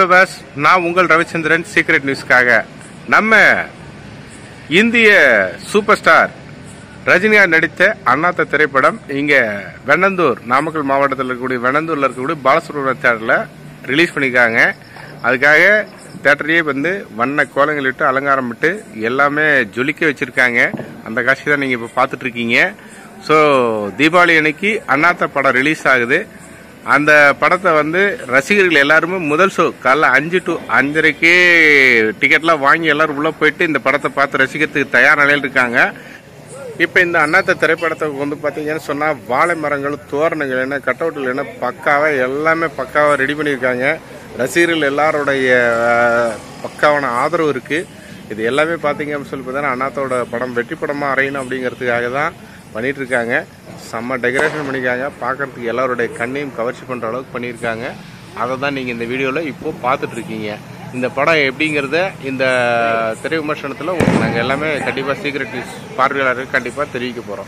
Viewers நான் உங்கள் Ravichandran secret நியூஸ்க்காக நம்ம இந்திய சூப்பர் ஸ்டார் ரஜினிகாந்த் நடித்த அண்ணாத்த திரைப்படம் இங்க வெண்ணந்தூர் நாமக்கல் மாவட்டத்தில் இருக்கக்கூடிய வெண்ணந்தூர்ல இருக்கக்கூடிய பாலசுப்ரமணிய தேட்டரில் ரிலீஸ் பண்ணியிருக்காங்க அதுக்காக தேட்டரையே வந்து வண்ண கோலங்கள் இட்டு அலங்காரம் விட்டு எல்லாமே ஜொலிக்க வச்சிருக்காங்க அந்த காட்சி தான் நீங்க இப்ப பார்த்துட்டு இருக்கீங்க ஸோ தீபாவளி அன்னைக்கு அண்ணாத்த படம் ரிலீஸ் ஆகுது அந்த படத்தை வந்து ரசிகர்கள் எல்லாருமே முதல் ஷோ காலைல அஞ்சு டு அஞ்சரைக்கே டிக்கெட்லாம் வாங்கி எல்லாரும் உள்ள போயிட்டு இந்த படத்தை பார்த்து ரசிக்கிறதுக்கு தயார் நிலையில் இருக்காங்க இப்போ இந்த அண்ணாத்த திரைப்படத்தை வந்து பார்த்தீங்கன்னு சொன்னால் வாழை மரங்கள் தோரணங்கள் என்ன கட் அவுட்டில் என்ன பக்காவாக எல்லாமே பக்காவாக ரெடி பண்ணியிருக்காங்க ரசிகர்கள் எல்லாருடைய அஹ், பக்காவான ஆதரவு இருக்குது இது எல்லாமே பார்த்தீங்க அப்படின்னு சொல்லி பார்த்தீங்கன்னா அண்ணாத்தோட படம் வெற்றி படமாக அறையணும் அப்படிங்கிறதுக்காக தான் பண்ணிட்டு இருக்காங்க செம்ம டெக்கரேஷன் பண்ணியிருக்காங்க பார்க்கறதுக்கு எல்லாருடைய கண்ணையும் கவர்ச்சி பண்ணுற அளவுக்கு பண்ணியிருக்காங்க அதை தான் நீங்கள் இந்த வீடியோவில் இப்போ பார்த்துட்டு இருக்கீங்க இந்த படம் எப்படிங்கிறத இந்த திரை விமர்சனத்தில் உங்களுக்கு நாங்கள் எல்லாமே கண்டிப்பாக சீக்ரெட் நியூஸ் பார்வையாளருக்கு கண்டிப்பாக தெரிவிக்க போகிறோம்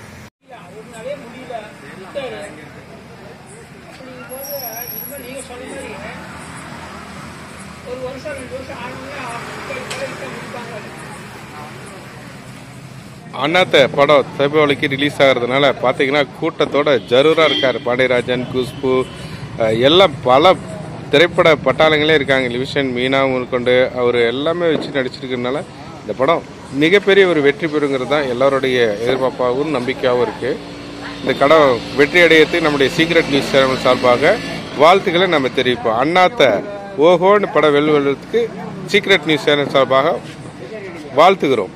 ஒரு வருஷம் ரெண்டு வருஷம் ஆனவங்க முடிப்பாங்க அண்ணாத்த படம் தீபாவளிக்கு ரிலீஸ் ஆகிறதுனால பார்த்தீங்கன்னா கூட்டத்தோட ஜரூராக இருக்கார் பாண்டியராஜன் குஷ்பு அஹ், எல்லாம் பல திரைப்பட பட்டாளங்களே இருக்காங்க லிவிஷன் மீனாவும் கொண்டு அவர் எல்லாமே வச்சு நடிச்சிருக்கிறதுனால இந்த படம் மிகப்பெரிய ஒரு வெற்றி பெறுங்கிறது தான் எல்லாருடைய எதிர்பார்ப்பாகவும் நம்பிக்கையாகவும் இருக்குது இந்த கடம் வெற்றி அடையத்துக்கு நம்முடைய சீக்ரெட் நியூஸ் சேனல் சார்பாக வாழ்த்துக்களை நம்ம தெரிவிப்போம் அண்ணாத்த ஓஹோன்னு படம் வெல்வதற்கு சீக்ரெட் நியூஸ் சேனல் சார்பாக வாழ்த்துகிறோம்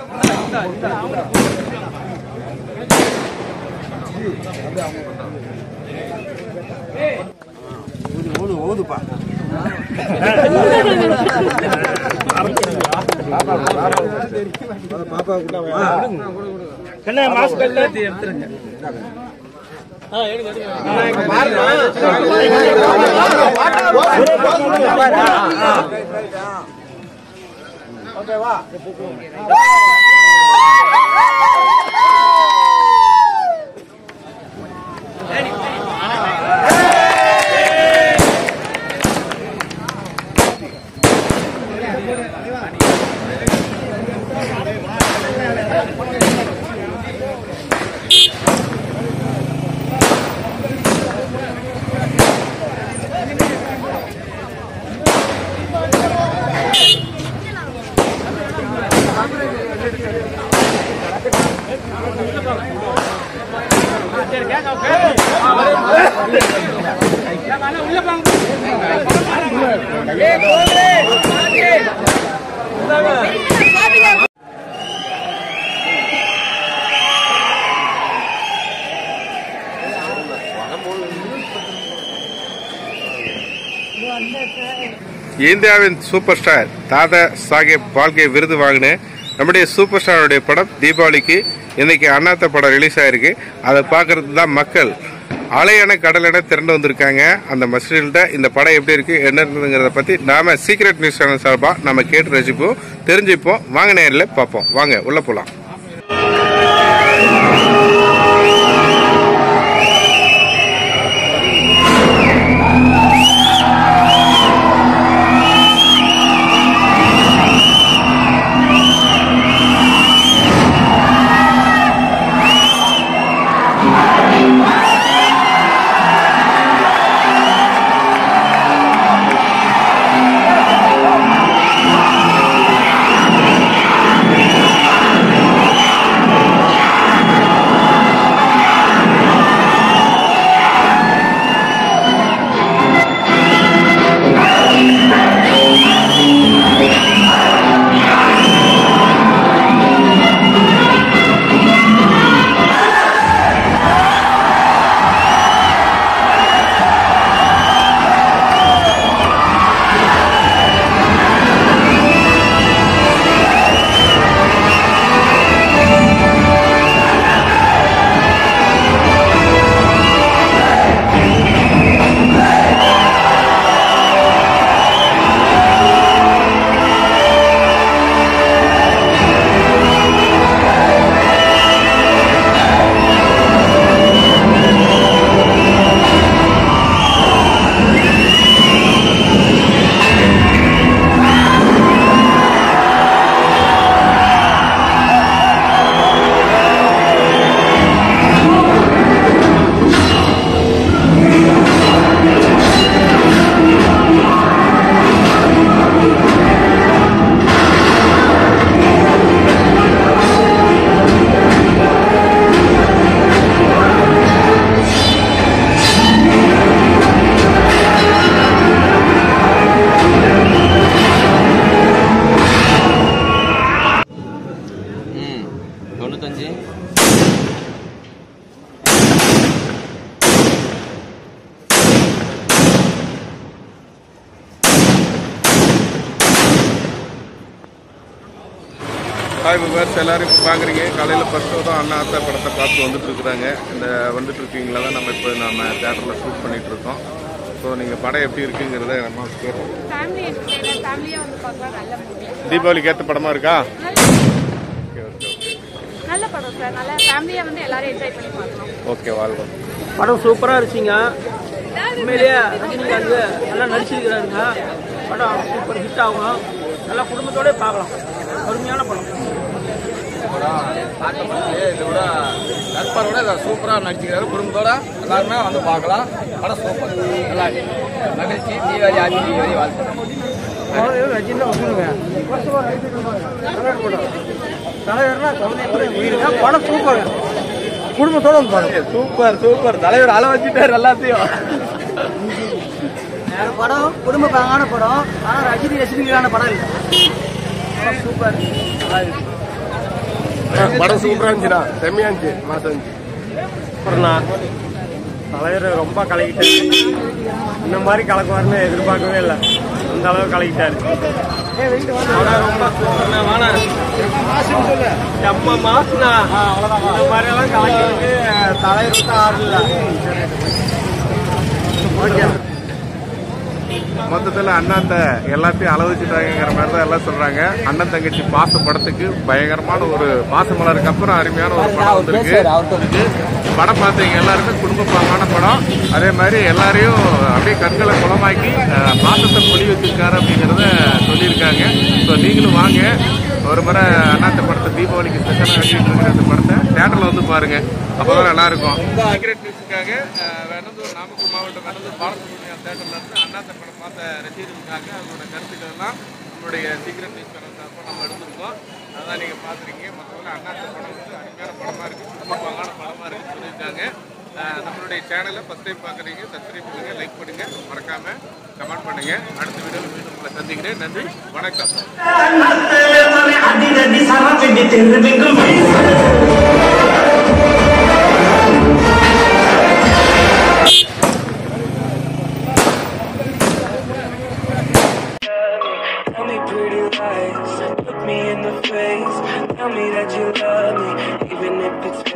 இந்தியாவின் சூப்பர் ஸ்டார் தாதா சாஹேப் பால்கே விருது வாங்கின நம்முடைய சூப்பர் ஸ்டாருடைய படம் தீபாவளிக்கு இன்னைக்கு அண்ணாத்த படம் ரிலீஸ் ஆயிருக்கு அதை பார்க்கறது தான் மக்கள் அலையான கடலென திரண்டு வந்திருக்காங்க அந்த மசூரியில்ட்ட இந்த படம் எப்படி இருக்கு என்ன இருந்ததுங்கிறத பத்தி நாம சீக்ரெட் நியூஸ் சேனல் சார்பா நம்ம கேட்டு ரசிப்போம் தெரிஞ்சுப்போம் வாங்க நேரில் பார்ப்போம் வாங்க உள்ள போலாம் Thank தொண்ணூத்தஞ்சு ஹாய் விவர்ஸ் எல்லாரும் இப்போ பார்க்குறீங்க காலையில் ஃபஸ்ட்டு தான் அண்ணா அத்தா படத்தை பார்த்து வந்துட்டு இருக்கிறாங்க இந்த வந்துட்டு இருக்கீங்களா தான் நம்ம இப்போ நம்ம தேட்டரில் ஷூட் பண்ணிட்டு இருக்கோம் ஸோ நீங்கள் படம் எப்படி இருக்குங்கிறத நம்ம கேட்போம் ஃபேமிலி என்டர்டைனர் ஃபேமிலியாக வந்து பார்க்கலாம் நல்ல மூவி தீபாவளிக்கு ஏற்ற படமா இருக்கா நல்ல படம் சார் நல்ல ஃபேமிலியாக வந்து எல்லாரும் என்ஜாய் பண்ணி பார்க்கலாம் ஓகே வாழ்வோம் படம் சூப்பராக இருந்துச்சுங்க உண்மையிலேயே ரஜினிகாந்த் நல்லா நடிச்சிருக்கிறாருங்க படம் சூப்பர் ஹிட் ஆகும் நல்லா குடும்பத்தோட பார்க்கலாம் அருமையான படம் பார்க்கும்போது இதை விட நட்பரோட இதை சூப்பராக நடிச்சுக்கிறாரு குடும்பத்தோட எல்லாருமே வந்து பார்க்கலாம் படம் சூப்பர் நல்லா இருக்கு மகிழ்ச்சி தீபாவளி ஆட்சி தீபாவளி வாழ்த்து ரஜினி சொல்லுங்க தலைவர்னா படம் சூப்பர் குடும்பத்தோட வந்து பாருங்க சூப்பர் சூப்பர் தலைவர் அள வச்சுட்டாரு எல்லாத்தையும் படம் குடும்ப பங்கான படம் ஆனால் ரஜினி ரசிகர்களான படம் இல்லை படம் சூப்பர் நல்லா இருக்கு படம் சூப்பராக இருந்துச்சுடா செம்மையா இருந்துச்சு மாசம் இருந்துச்சு அப்புறம்ண்ணா தலைவர் ரொம்ப கலக்கிட்டாரு இந்த மாதிரி கலக்குவாருன்னு எதிர்பார்க்கவே இல்லை அந்த அளவு கலக்கிட்டாரு படம் ரொம்ப சூப்பர்ண்ணா வாண்ணா செம்ம மாசுண்ணா இந்த மாதிரி எல்லாம் கலக்கிறதுக்கு தலைவர் தான் ஆடல ஓகே மொத்தத்தில் அண்ணாத்த எல்லாத்தையும் அளவச்சுட்டாங்கிற மாதிரி தான் எல்லாம் சொல்றாங்க அண்ணன் தங்கச்சி பாச படத்துக்கு பயங்கரமான ஒரு பாசமலருக்கு அப்புறம் அருமையான ஒரு படம் வந்திருக்கு இருக்கு. படம் பார்த்தீங்க எல்லாருமே குடும்பப்பாமான படம் அதே மாதிரி எல்லாரையும் அப்படியே கண்களை குளமாக்கி அஹ், பாசத்தை பொலி வச்சிருக்காரு அப்படிங்கிறத சொல்லியிருக்காங்க ஸோ நீங்களும் வாங்க ஒரு முறை அண்ணாத்த படத்தை தீபாவளிக்கு ஸ்பெஷலாக வெளியிட்டு இருக்கிற இந்த படத்தை தேட்டரில் வந்து பாருங்க அப்போதான் நல்லா இருக்கும் சீக்ரெட் நியூஸுக்காக வெண்ணந்தூர் நாமக்கல் மாவட்டம் வெண்ணந்தூர் பாலசுப்ரமணியம் தேட்டர்ல இருந்து அண்ணாத்த படம் பார்த்த ரசிகர்களுக்காக அதோட கருத்துக்கள் எல்லாம் நம்மளுடைய சீக்ரெட் நியூஸ் சேனல் சார்பாக நம்ம எடுத்திருக்கோம் அதான் நீங்கள் பார்த்துருக்கீங்க மற்றவங்க அண்ணாத்த படம் வந்து அருமையான படமாக இருக்குது குடும்பமான படமாக இருக்குன்னு சொல்லியிருக்காங்க அஹ் நம்மளுடைய சேனலை ஃபஸ்ட் டைம் பார்க்குறீங்க சப்ஸ்கிரைப் பண்ணுங்க லைக் பண்ணுங்க மறக்காம கமெண்ட் பண்ணுங்க அடுத்த வீடியோவில் மீண்டும் உங்களை சந்திக்கிறேன் நன்றி வணக்கம் அதிரடி சரவெடி தெருவெங்கும் Tell me pretty lies, look me in the face. Tell me that you love me, even if it's